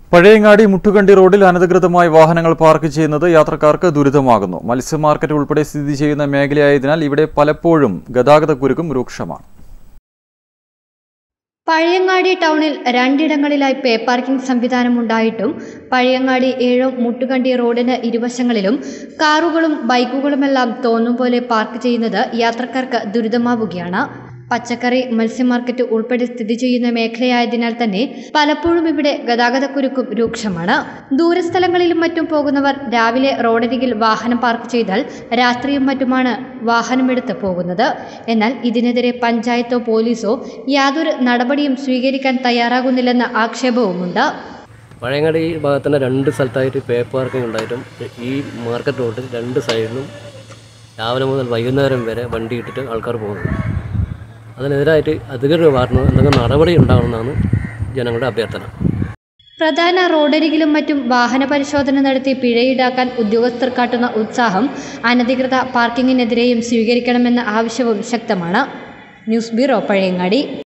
പഴയങ്ങാടി മുട്ടുകണ്ടി റോഡിൽ അനധികൃതമായി വാഹനങ്ങൾ പാർക്ക് ചെയ്യുന്നത് യാത്രക്കാർക്ക് ദുരിതമാകുന്നു മത്സ്യ മാർക്കറ്റ് ഉൾപ്പെടെ സ്ഥിതി ചെയ്യുന്ന മേഖലയായതിനാൽ ഇവിടെ പലപ്പോഴും ഗതാഗതക്കുരുക്കും രൂക്ഷമാണ് പഴയങ്ങാടി ടൗണിൽ രണ്ടിടങ്ങളിലായി പേ പാർക്കിംഗ് സംവിധാനം ഉണ്ടായിട്ടും പഴയങ്ങാടി ഏഴും മുട്ടുകണ്ടി റോഡിന് ഇരുവശങ്ങളിലും കാറുകളും ബൈക്കുകളുമെല്ലാം തോന്നും പോലെ പാർക്ക് ചെയ്യുന്നത് യാത്രക്കാർക്ക് ദുരിതമാവുകയാണ് പച്ചക്കറി മത്സ്യ മാർക്കറ്റ് ഉൾപ്പെടെ സ്ഥിതി ചെയ്യുന്ന മേഖലയായതിനാൽ തന്നെ പലപ്പോഴും ഇവിടെ ഗതാഗതക്കുരുക്കും രൂക്ഷമാണ് ദൂരസ്ഥലങ്ങളിലും മറ്റും പോകുന്നവർ രാവിലെ റോഡരികിൽ വാഹനം പാർക്ക് ചെയ്താൽ രാത്രിയും മറ്റുമാണ് വാഹനമെടുത്ത് പോകുന്നത് എന്നാൽ ഇതിനെതിരെ പഞ്ചായത്തോ പോലീസോ യാതൊരു നടപടിയും സ്വീകരിക്കാൻ തയ്യാറാകുന്നില്ലെന്ന ആക്ഷേപവുമുണ്ട് പഴയങ്ങാടി ഭാഗത്തിന് രണ്ട് സ്ഥലത്തായിട്ട് പേ പാർക്കിംഗ് ഉണ്ടായിട്ടും ഈ മാർക്കറ്റ് റോഡിൽ രണ്ട് സൈഡിലും രാവിലെ മുതൽ വൈകുന്നേരം വരെ വണ്ടി ഇട്ടിട്ട് ആൾക്കാർ പോകുന്നു അതിനെതിരായിട്ട് അധികൃതർ പറഞ്ഞു എന്തെങ്കിലും നടപടി ഉണ്ടാകണമെന്നാണ് ജനങ്ങളുടെ അഭ്യർത്ഥന പ്രധാന റോഡരികിലും മറ്റും വാഹന പരിശോധന നടത്തി പിഴയീടാക്കാൻ ഉദ്യോഗസ്ഥർ കാട്ടുന്ന ഉത്സാഹം അനധികൃത പാർക്കിങ്ങിനെതിരെയും സ്വീകരിക്കണമെന്ന ആവശ്യവും ശക്തമാണ് ന്യൂസ് ബ്യൂറോ പഴയങ്ങാടി